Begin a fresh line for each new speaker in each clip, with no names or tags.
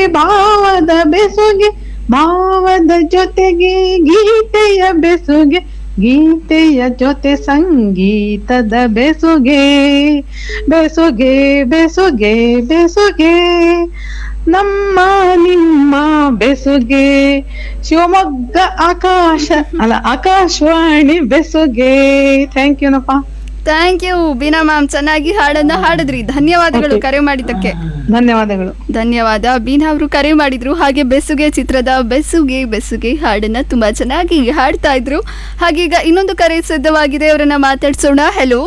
ಭಾವದ ಬೆಸುಗೆ ಭಾವದ ಜೊತೆಗೆ ಗೀತೆಯ ಬೆಸುಗೆ ಗೀತೆಯ ಜೊತೆ ಸಂಗೀತದ ಬೆಸುಗೆ ಬೆಸುಗೆ ಬೆಸುಗೆ ಬೆಸುಗೆ ನಮ್ಮ ನಿಮ್ಮ ಬೆಸುಗೆ ಶಿವಮೊಗ್ಗ ಆಕಾಶ ಅಲ್ಲ ಆಕಾಶವಾಣಿ ಬೆಸುಗೆ ಥ್ಯಾಂಕ್ ಯುನಪ್ಪ
ಥ್ಯಾಂಕ್ ಯು ಬೀನಾ ಮ್ಯಾಮ್ ಚೆನ್ನಾಗಿ ಹಾಡನ್ನ ಹಾಡಿದ್ರಿ ಧನ್ಯವಾದಗಳು
Okay.
ಕರೆ ಮಾಡಿದ್ದಕ್ಕೆ
ಧನ್ಯವಾದಗಳು
ಧನ್ಯವಾದ ಬೀನಾ ಅವರು ಕರೆ ಮಾಡಿದ್ರು ಹಾಗೆ ಬೆಸುಗೆ ಚಿತ್ರದ ಬೆಸುಗೆ ಬೆಸುಗೆ ಹಾಡನ್ನ ತುಂಬಾ ಚೆನ್ನಾಗಿ ಹಾಡ್ತಾ ಇದ್ರು ಹಾಗೆ ಈಗ ಇನ್ನೊಂದು ಕರೆ ಸಿದ್ಧವಾಗಿದೆ ಅವರನ್ನ ಮಾತಾಡ್ಸೋಣ ಹೆಲೋ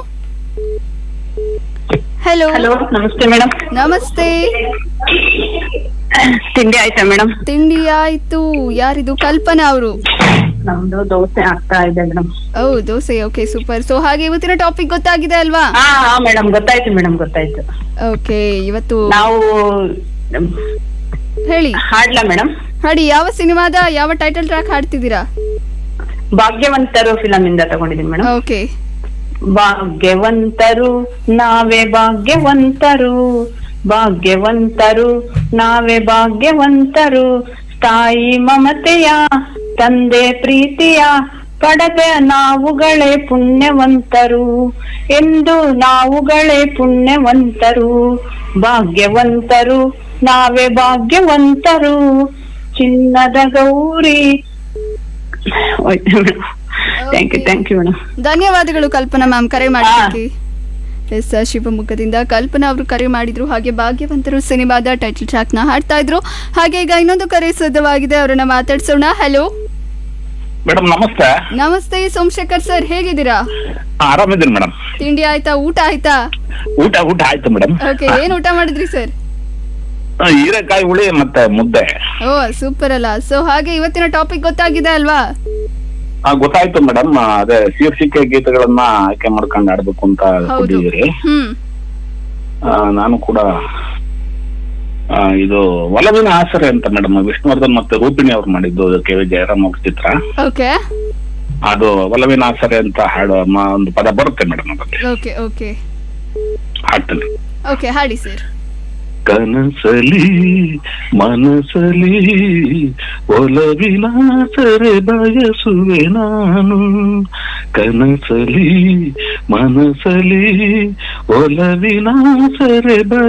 ಹೆಲೋ
ಹಲೋ ನಮಸ್ತೆ ಮೇಡಮ್
ನಮಸ್ತೆ
ತಿಂಡಿ ಆಯ್ತಾ ಮೇಡಮ್
ತಿಂಡಿ ಆಯ್ತು ಯಾರಿದು ಕಲ್ಪನಾ ಅವರು
ನಮ್ದು ದೋಸೆ ಆಗ್ತಾ ಇದೆ ಮೇಡಮ್
ಓ ದೋಸೆ ಓಕೆ ಸೂಪರ್ ಸೊ ಹಾಗೆ ಇವತ್ತಿನ ಟಾಪಿಕ್ ಗೊತ್ತಾಗಿದೆ ಅಲ್ವಾ
ಹಾ ಹಾ ಮೇಡಮ್ ಗೊತ್ತಾಯ್ತು ಮೇಡಮ್ ಗೊತ್ತಾಯ್ತು
ಓಕೆ ಇವತ್ತು
ನಾವು
ಹೇಳಿ
ಹಾಡ್ಲಾ ಮೇಡಮ್
ಹಾಡಿ ಯಾವ ಸಿನಿಮಾದ ಯಾವ ಟೈಟಲ್ ಟ್ರ್ಯಾಕ್ ಹಾಡ್ತಿದ್ದೀರಾ
ಭಾಗ್ಯವಂತರು ಫಿಲಂ ಇಂದ ತಗೊಂಡಿದ್ದೀನಿ ಮೇಡಮ್
ಓಕೆ
ಭಾಗ್ಯವಂತರು ನಾವೇ ಭಾಗ್ಯವಂತರು ಭಾಗ್ಯವಂತರು ನಾವೇ ಭಾಗ್ಯವಂತರು ತಾಯಿ ಮಮತೆಯ ತಂದೆ ಪ್ರೀತಿಯ ಪಡೆದ ನಾವುಗಳೇ ಪುಣ್ಯವಂತರು ಎಂದು ನಾವುಗಳೇ ಪುಣ್ಯವಂತರು ಭಾಗ್ಯವಂತರು ನಾವೇ ಭಾಗ್ಯವಂತರು ಚಿನ್ನದ ಗೌರಿ thank you thank you madam
ಧನ್ಯವಾದಗಳು ಕಲ್ಪನಾ ಮ್ಯಾಮ್ ಕರೆ ಮಾಡಿದ್ದಕ್ಕೆ ಎಸ್ ಶಿವಮೊಗ್ಗದಿಂದ ಕಲ್ಪನಾ ಅವರು ಕರೆ ಮಾಡಿದ್ರು ಹಾಗೆ ಭಾಗ್ಯವಂತರು ಸಿನಿಮಾದ ಟೈಟಲ್ ಟ್ರ್ಯಾಕ್ ನ ಹಾಡ್ತಾ ಇದ್ರು ಹಾಗೆ ಈಗ ಇನ್ನೊಂದು ಕರೆ ಸಿದ್ಧವಾಗಿದೆ ಅವರನ್ನ ಮಾತಾಡ್ಸೋಣ ಹಲೋ
ಮೇಡಮ್ ನಮಸ್ತೆ
ನಮಸ್ತೆ ಸೋಮಶೇಖರ್ ಸರ್ ಹೇಗಿದ್ದೀರಾ
ಆರಾಮಿದ್ದೀನಿ ಮೇಡಮ್
ತಿಂಡಿ ಆಯ್ತಾ ಊಟ ಆಯ್ತಾ
ಊಟ ಊಟ ಆಯ್ತು ಮೇಡಮ್
ಓಕೆ ಏನ್ ಊಟ ಮಾಡಿದ್ರಿ ಸರ್
ಹೀರೆಕಾಯಿ ಹುಳಿ ಮತ್ತೆ ಮುದ್ದೆ
ಓ ಸೂಪರ್ ಅಲ್ಲ ಸೊ ಹಾಗೆ ಇವತ್ತಿನ ಟಾಪಿಕ್ ಗೊತ್ತಾಗಿದೆ ಅಲ್ವಾ
ಆ, ಗೊತ್ತಾಯ್ತು ಮೇಡಮ್ ಅದೇ ಶೀರ್ಷಿಕೆ ಗೀತೆಗಳನ್ನ ಆಯ್ಕೆ ಮಾಡ್ಕೊಂಡು ಆಡ್ಬೇಕು ಅಂತ
ಹೌದು
ಕೊಟ್ಟಿದ್ದೀರಿ
ಹ್ಮ್
ಆ, ನಾನು ಕೂಡ ಆ, ಇದು ಒಲವಿನ ಆಸರೆ ಅಂತ ಮೇಡಮ್ ವಿಷ್ಣುವರ್ಧನ್ ಮತ್ತೆ ರೂಪಿಣಿ ಅವ್ರು ಮಾಡಿದ್ದು ಕೆ ವಿ ಜಯರಾಮ್ ಅವ್ರ ಚಿತ್ರ
ಓಕೆ
ಅದು ಒಲವಿನ ಆಸರೆ ಅಂತ ಹಾಡು ಮ- ಒಂದು ಪದ ಬರುತ್ತೆ ಮೇಡಮ್ ಅದಕ್ಕೆ
ಓಕೆ ಓಕೆ
ಹಾಡ್ತೀನಿ
ಓಕೆ ಹಾಡಿ ಸರ್
ಕನಸಲಿ ಮನಸಲಿ ಒಲವಿನ ಸರೆ ಬಯಸುವೆ ನಾನು ಕನಸಲಿ ಮನಸಲಿ ಒಲವಿನ ಸರೆ ಬಯ